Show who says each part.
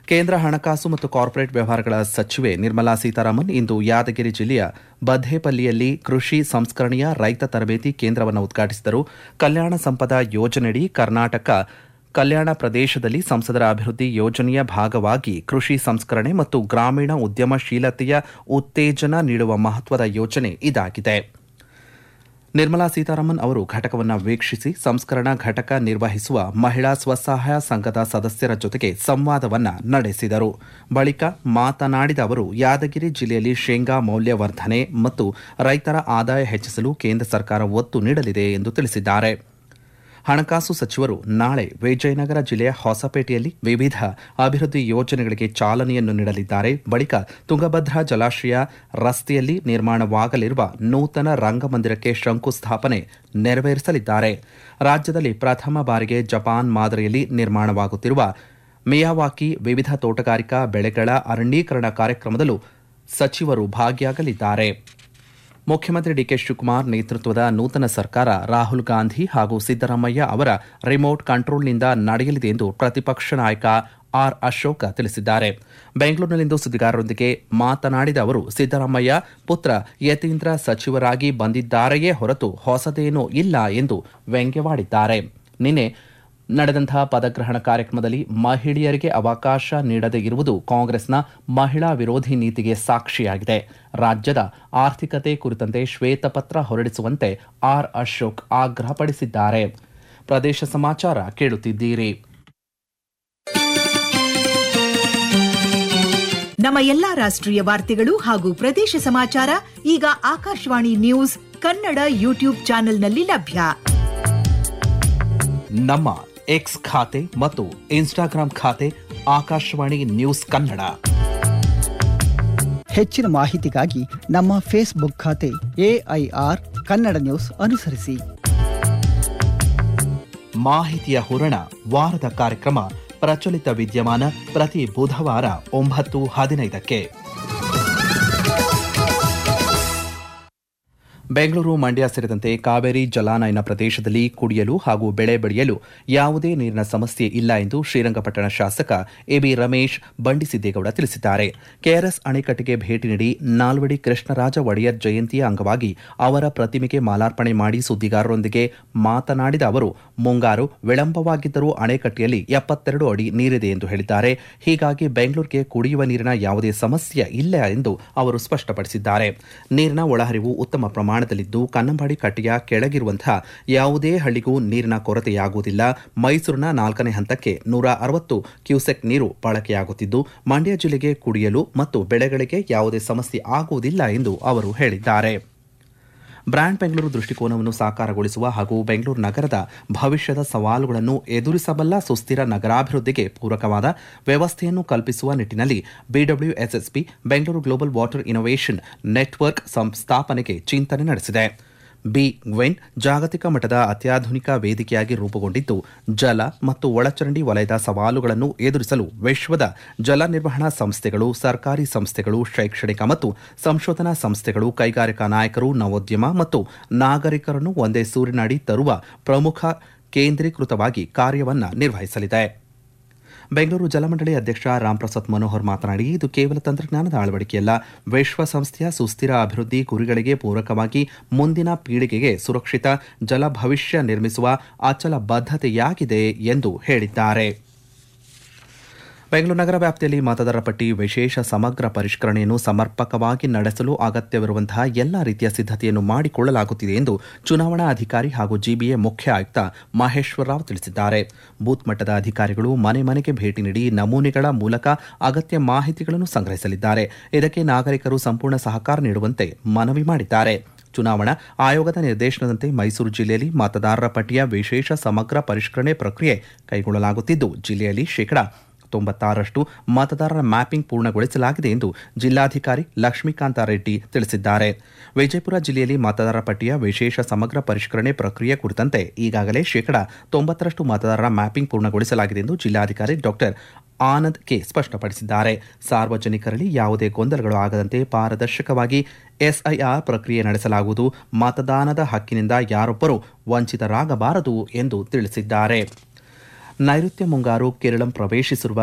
Speaker 1: ಕೇಂದ್ರ ಹಣಕಾಸು ಮತ್ತು ಕಾರ್ಪೊರೇಟ್ ವ್ಯವಹಾರಗಳ ಸಚಿವೆ ನಿರ್ಮಲಾ ಸೀತಾರಾಮನ್ ಇಂದು ಯಾದಗಿರಿ ಜಿಲ್ಲೆಯ ಬದ್ದೇಪಲ್ಲಿಯಲ್ಲಿ ಕೃಷಿ ಸಂಸ್ಕರಣೆಯ ರೈತ ತರಬೇತಿ ಕೇಂದ್ರವನ್ನು ಉದ್ಘಾಟಿಸಿದರು ಕಲ್ಯಾಣ ಸಂಪದ ಯೋಜನೆಯಡಿ ಕರ್ನಾಟಕ ಕಲ್ಯಾಣ ಪ್ರದೇಶದಲ್ಲಿ ಸಂಸದರ ಅಭಿವೃದ್ಧಿ ಯೋಜನೆಯ ಭಾಗವಾಗಿ ಕೃಷಿ ಸಂಸ್ಕರಣೆ ಮತ್ತು ಗ್ರಾಮೀಣ ಉದ್ಯಮಶೀಲತೆಯ ಉತ್ತೇಜನ ನೀಡುವ ಮಹತ್ವದ ಯೋಜನೆ ಇದಾಗಿದೆ ನಿರ್ಮಲಾ ಸೀತಾರಾಮನ್ ಅವರು ಘಟಕವನ್ನು ವೀಕ್ಷಿಸಿ ಸಂಸ್ಕರಣಾ ಘಟಕ ನಿರ್ವಹಿಸುವ ಮಹಿಳಾ ಸ್ವಸಹಾಯ ಸಂಘದ ಸದಸ್ಯರ ಜೊತೆಗೆ ಸಂವಾದವನ್ನ ನಡೆಸಿದರು ಬಳಿಕ ಮಾತನಾಡಿದ ಅವರು ಯಾದಗಿರಿ ಜಿಲ್ಲೆಯಲ್ಲಿ ಶೇಂಗಾ ಮೌಲ್ಯವರ್ಧನೆ ಮತ್ತು ರೈತರ ಆದಾಯ ಹೆಚ್ಚಿಸಲು ಕೇಂದ್ರ ಸರ್ಕಾರ ಒತ್ತು ನೀಡಲಿದೆ ಎಂದು ತಿಳಿಸಿದ್ದಾರೆ ಹಣಕಾಸು ಸಚಿವರು ನಾಳೆ ವಿಜಯನಗರ ಜಿಲ್ಲೆಯ ಹೊಸಪೇಟೆಯಲ್ಲಿ ವಿವಿಧ ಅಭಿವೃದ್ಧಿ ಯೋಜನೆಗಳಿಗೆ ಚಾಲನೆಯನ್ನು ನೀಡಲಿದ್ದಾರೆ ಬಳಿಕ ತುಂಗಭದ್ರಾ ಜಲಾಶಯ ರಸ್ತೆಯಲ್ಲಿ ನಿರ್ಮಾಣವಾಗಲಿರುವ ನೂತನ ರಂಗಮಂದಿರಕ್ಕೆ ಶಂಕುಸ್ಥಾಪನೆ ನೆರವೇರಿಸಲಿದ್ದಾರೆ ರಾಜ್ಯದಲ್ಲಿ ಪ್ರಥಮ ಬಾರಿಗೆ ಜಪಾನ್ ಮಾದರಿಯಲ್ಲಿ ನಿರ್ಮಾಣವಾಗುತ್ತಿರುವ ಮಿಯಾವಾಕಿ ವಿವಿಧ ತೋಟಗಾರಿಕಾ ಬೆಳೆಗಳ ಅರಣ್ಯೀಕರಣ ಕಾರ್ಯಕ್ರಮದಲ್ಲೂ ಸಚಿವರು ಭಾಗಿಯಾಗಲಿದ್ದಾರೆ ಮುಖ್ಯಮಂತ್ರಿ ಡಿಕೆ ಶಿವಕುಮಾರ್ ನೇತೃತ್ವದ ನೂತನ ಸರ್ಕಾರ ರಾಹುಲ್ ಗಾಂಧಿ ಹಾಗೂ ಸಿದ್ದರಾಮಯ್ಯ ಅವರ ರಿಮೋಟ್ ಕಂಟ್ರೋಲ್ನಿಂದ ನಡೆಯಲಿದೆ ಎಂದು ಪ್ರತಿಪಕ್ಷ ನಾಯಕ ಆರ್ ಅಶೋಕ ತಿಳಿಸಿದ್ದಾರೆ ಬೆಂಗಳೂರಿನಲ್ಲಿಂದು ಸುದ್ದಿಗಾರರೊಂದಿಗೆ ಮಾತನಾಡಿದ ಅವರು ಸಿದ್ದರಾಮಯ್ಯ ಪುತ್ರ ಯತೀಂದ್ರ ಸಚಿವರಾಗಿ ಬಂದಿದ್ದಾರೆಯೇ ಹೊರತು ಹೊಸದೇನೂ ಇಲ್ಲ ಎಂದು ವ್ಯಂಗ್ಯವಾಡಿದ್ದಾರೆ ನಿನ್ನೆ ನಡೆದಂತಹ ಪದಗ್ರಹಣ ಕಾರ್ಯಕ್ರಮದಲ್ಲಿ ಮಹಿಳೆಯರಿಗೆ ಅವಕಾಶ ನೀಡದೇ ಇರುವುದು ಕಾಂಗ್ರೆಸ್ನ ಮಹಿಳಾ ವಿರೋಧಿ ನೀತಿಗೆ ಸಾಕ್ಷಿಯಾಗಿದೆ ರಾಜ್ಯದ ಆರ್ಥಿಕತೆ ಕುರಿತಂತೆ ಶ್ವೇತಪತ್ರ ಹೊರಡಿಸುವಂತೆ ಆರ್ ಅಶೋಕ್ ಆಗ್ರಹಪಡಿಸಿದ್ದಾರೆ ಪ್ರದೇಶ ಸಮಾಚಾರ ಕೇಳುತ್ತಿದ್ದೀರಿ
Speaker 2: ನಮ್ಮ ಎಲ್ಲಾ ರಾಷ್ಟ್ರೀಯ ವಾರ್ತೆಗಳು ಹಾಗೂ ಪ್ರದೇಶ ಸಮಾಚಾರ ಈಗ ಆಕಾಶವಾಣಿ ನ್ಯೂಸ್ ಕನ್ನಡ ಯೂಟ್ಯೂಬ್ ಚಾನೆಲ್ನಲ್ಲಿ ಲಭ್ಯ
Speaker 1: ನಮ್ಮ ಎಕ್ಸ್ ಖಾತೆ ಮತ್ತು ಇನ್ಸ್ಟಾಗ್ರಾಂ ಖಾತೆ ಆಕಾಶವಾಣಿ ನ್ಯೂಸ್ ಕನ್ನಡ
Speaker 3: ಹೆಚ್ಚಿನ ಮಾಹಿತಿಗಾಗಿ ನಮ್ಮ ಫೇಸ್ಬುಕ್ ಖಾತೆ ಎಐಆರ್ ಕನ್ನಡ ನ್ಯೂಸ್ ಅನುಸರಿಸಿ
Speaker 1: ಮಾಹಿತಿಯ ಹೂರಣ ವಾರದ ಕಾರ್ಯಕ್ರಮ ಪ್ರಚಲಿತ ವಿದ್ಯಮಾನ ಪ್ರತಿ ಬುಧವಾರ ಒಂಬತ್ತು ಹದಿನೈದಕ್ಕೆ ಬೆಂಗಳೂರು ಮಂಡ್ಯ ಸೇರಿದಂತೆ ಕಾವೇರಿ ಜಲಾನಯನ ಪ್ರದೇಶದಲ್ಲಿ ಕುಡಿಯಲು ಹಾಗೂ ಬೆಳೆ ಬೆಳೆಯಲು ಯಾವುದೇ ನೀರಿನ ಸಮಸ್ಯೆ ಇಲ್ಲ ಎಂದು ಶ್ರೀರಂಗಪಟ್ಟಣ ಶಾಸಕ ಎಬಿ ರಮೇಶ್ ಬಂಡಿಸಿದ್ದೇಗೌಡ ತಿಳಿಸಿದ್ದಾರೆ ಕೆಆರ್ಎಸ್ ಅಣೆಕಟ್ಟೆಗೆ ಭೇಟಿ ನೀಡಿ ನಾಲ್ವಡಿ ಕೃಷ್ಣರಾಜ ಒಡೆಯರ್ ಜಯಂತಿಯ ಅಂಗವಾಗಿ ಅವರ ಪ್ರತಿಮೆಗೆ ಮಾಲಾರ್ಪಣೆ ಮಾಡಿ ಸುದ್ದಿಗಾರರೊಂದಿಗೆ ಮಾತನಾಡಿದ ಅವರು ಮುಂಗಾರು ವಿಳಂಬವಾಗಿದ್ದರೂ ಅಣೆಕಟ್ಟೆಯಲ್ಲಿ ಎಪ್ಪತ್ತೆರಡು ಅಡಿ ನೀರಿದೆ ಎಂದು ಹೇಳಿದ್ದಾರೆ ಹೀಗಾಗಿ ಬೆಂಗಳೂರಿಗೆ ಕುಡಿಯುವ ನೀರಿನ ಯಾವುದೇ ಸಮಸ್ಯೆ ಇಲ್ಲ ಎಂದು ಅವರು ಸ್ಪಷ್ಟಪಡಿಸಿದ್ದಾರೆ ನೀರಿನ ಒಳಹರಿವು ಉತ್ತಮ ಪ್ರಮಾಣದಲ್ಲಿದ್ದು ಕನ್ನಂಬಾಡಿ ಕಟ್ಟೆಯ ಕೆಳಗಿರುವಂತಹ ಯಾವುದೇ ಹಳ್ಳಿಗೂ ನೀರಿನ ಕೊರತೆಯಾಗುವುದಿಲ್ಲ ಮೈಸೂರಿನ ನಾಲ್ಕನೇ ಹಂತಕ್ಕೆ ನೂರ ಅರವತ್ತು ಕ್ಯೂಸೆಕ್ ನೀರು ಬಳಕೆಯಾಗುತ್ತಿದ್ದು ಮಂಡ್ಯ ಜಿಲ್ಲೆಗೆ ಕುಡಿಯಲು ಮತ್ತು ಬೆಳೆಗಳಿಗೆ ಯಾವುದೇ ಸಮಸ್ಯೆ ಆಗುವುದಿಲ್ಲ ಎಂದು ಅವರು ಹೇಳಿದ್ದಾರೆ ಬ್ರ್ಯಾಂಡ್ ಬೆಂಗಳೂರು ದೃಷ್ಟಿಕೋನವನ್ನು ಸಾಕಾರಗೊಳಿಸುವ ಹಾಗೂ ಬೆಂಗಳೂರು ನಗರದ ಭವಿಷ್ಯದ ಸವಾಲುಗಳನ್ನು ಎದುರಿಸಬಲ್ಲ ಸುಸ್ಥಿರ ನಗರಾಭಿವೃದ್ಧಿಗೆ ಪೂರಕವಾದ ವ್ಯವಸ್ಥೆಯನ್ನು ಕಲ್ಪಿಸುವ ನಿಟ್ಟಿನಲ್ಲಿ BWSSB Bengaluru global water innovation network ಸಂಸ್ಥಾಪನೆಗೆ ಚಿಂತನೆ ನಡೆಸಿದೆ ಬಿ ಗ್ವೆನ್ ಜಾಗತಿಕ ಮಟ್ಟದ ಅತ್ಯಾಧುನಿಕ ವೇದಿಕೆಯಾಗಿ ರೂಪುಗೊಂಡಿದ್ದು ಜಲ ಮತ್ತು ಒಳಚರಂಡಿ ವಲಯದ ಸವಾಲುಗಳನ್ನು ಎದುರಿಸಲು ವಿಶ್ವದ ಜಲ ನಿರ್ವಹಣಾ ಸಂಸ್ಥೆಗಳು ಸರ್ಕಾರಿ ಸಂಸ್ಥೆಗಳು ಶೈಕ್ಷಣಿಕ ಮತ್ತು ಸಂಶೋಧನಾ ಸಂಸ್ಥೆಗಳು ಕೈಗಾರಿಕಾ ನಾಯಕರು ನವೋದ್ಯಮ ಮತ್ತು ನಾಗರಿಕರನ್ನು ಒಂದೇ ಸೂರಿನಡಿ ತರುವ ಪ್ರಮುಖ ಕೇಂದ್ರೀಕೃತವಾಗಿ ಕಾರ್ಯವನ್ನು ನಿರ್ವಹಿಸಲಿದೆ ಬೆಂಗಳೂರು ಜಲಮಂಡಳಿ ಅಧ್ಯಕ್ಷ ರಾಮ್ಪ್ರಸಾದ್ ಮನೋಹರ್ ಮಾತನಾಡಿ ಇದು ಕೇವಲ ತಂತ್ರಜ್ಞಾನದ ಅಳವಡಿಕೆಯಲ್ಲ ವಿಶ್ವಸಂಸ್ಥೆಯ ಸುಸ್ಥಿರ ಅಭಿವೃದ್ಧಿ ಗುರಿಗಳಿಗೆ ಪೂರಕವಾಗಿ ಮುಂದಿನ ಪೀಳಿಗೆಗೆ ಸುರಕ್ಷಿತ ಜಲ ಭವಿಷ್ಯ ನಿರ್ಮಿಸುವ ಅಚಲ ಬದ್ಧತೆಯಾಗಿದೆ ಎಂದು ಹೇಳಿದ್ದಾರೆ ಬೆಂಗಳೂರು ನಗರ ವ್ಯಾಪ್ತಿಯಲ್ಲಿ ಮತದಾರರ ಪಟ್ಟಿ ವಿಶೇಷ ಸಮಗ್ರ ಪರಿಷ್ಕರಣೆಯನ್ನು ಸಮರ್ಪಕವಾಗಿ ನಡೆಸಲು ಅಗತ್ಯವಿರುವಂತಹ ಎಲ್ಲಾ ರೀತಿಯ ಸಿದ್ಧತೆಯನ್ನು ಮಾಡಿಕೊಳ್ಳಲಾಗುತ್ತಿದೆ ಎಂದು ಚುನಾವಣಾ ಅಧಿಕಾರಿ ಹಾಗೂ ಜಿಬಿಎ ಮುಖ್ಯ ಆಯುಕ್ತ ಮಹೇಶ್ವರ ರಾವ್ ತಿಳಿಸಿದ್ದಾರೆ ಬೂತ್ ಮಟ್ಟದ ಅಧಿಕಾರಿಗಳು ಮನೆ ಮನೆಗೆ ಭೇಟಿ ನೀಡಿ ನಮೂನೆಗಳ ಮೂಲಕ ಅಗತ್ಯ ಮಾಹಿತಿಗಳನ್ನು ಸಂಗ್ರಹಿಸಲಿದ್ದಾರೆ ಇದಕ್ಕೆ ನಾಗರಿಕರು ಸಂಪೂರ್ಣ ಸಹಕಾರ ನೀಡುವಂತೆ ಮನವಿ ಮಾಡಿದ್ದಾರೆ ಚುನಾವಣಾ ಆಯೋಗದ ನಿರ್ದೇಶನದಂತೆ ಮೈಸೂರು ಜಿಲ್ಲೆಯಲ್ಲಿ ಮತದಾರರ ಪಟ್ಟಿಯ ವಿಶೇಷ ಸಮಗ್ರ ಪರಿಷ್ಕರಣೆ ಪ್ರಕ್ರಿಯೆ ಕೈಗೊಳ್ಳಲಾಗುತ್ತಿದ್ದು ಜಿಲ್ಲೆಯಲ್ಲಿ ಶೇಕಡಾ ತೊಂಬತ್ತಾರರಷ್ಟು ಮತದಾರರ ಮ್ಯಾಪಿಂಗ್ ಪೂರ್ಣಗೊಳಿಸಲಾಗಿದೆ ಎಂದು ಜಿಲ್ಲಾಧಿಕಾರಿ ಲಕ್ಷ್ಮೀಕಾಂತ ರೆಡ್ಡಿ ತಿಳಿಸಿದ್ದಾರೆ ವಿಜಯಪುರ ಜಿಲ್ಲೆಯಲ್ಲಿ ಮತದಾರರ ಪಟ್ಟಿಯ ವಿಶೇಷ ಸಮಗ್ರ ಪರಿಷ್ಕರಣೆ ಪ್ರಕ್ರಿಯೆ ಕುರಿತಂತೆ ಈಗಾಗಲೇ ಶೇಕಡಾ ತೊಂಬತ್ತರಷ್ಟು ಮತದಾರರ ಮ್ಯಾಪಿಂಗ್ ಪೂರ್ಣಗೊಳಿಸಲಾಗಿದೆ ಎಂದು ಜಿಲ್ಲಾಧಿಕಾರಿ ಡಾಕ್ಟರ್ ಆನಂದ್ ಕೆ ಸ್ಪಷ್ಟಪಡಿಸಿದ್ದಾರೆ ಸಾರ್ವಜನಿಕರಲ್ಲಿ ಯಾವುದೇ ಗೊಂದಲಗಳು ಆಗದಂತೆ ಪಾರದರ್ಶಕವಾಗಿ ಎಸ್ಐಆರ್ ಪ್ರಕ್ರಿಯೆ ನಡೆಸಲಾಗುವುದು ಮತದಾನದ ಹಕ್ಕಿನಿಂದ ಯಾರೊಬ್ಬರೂ ವಂಚಿತರಾಗಬಾರದು ಎಂದು ತಿಳಿಸಿದ್ದಾರೆ ನೈಋತ್ಯ ಮುಂಗಾರು ಕೇರಳಂ ಪ್ರವೇಶಿಸಿರುವ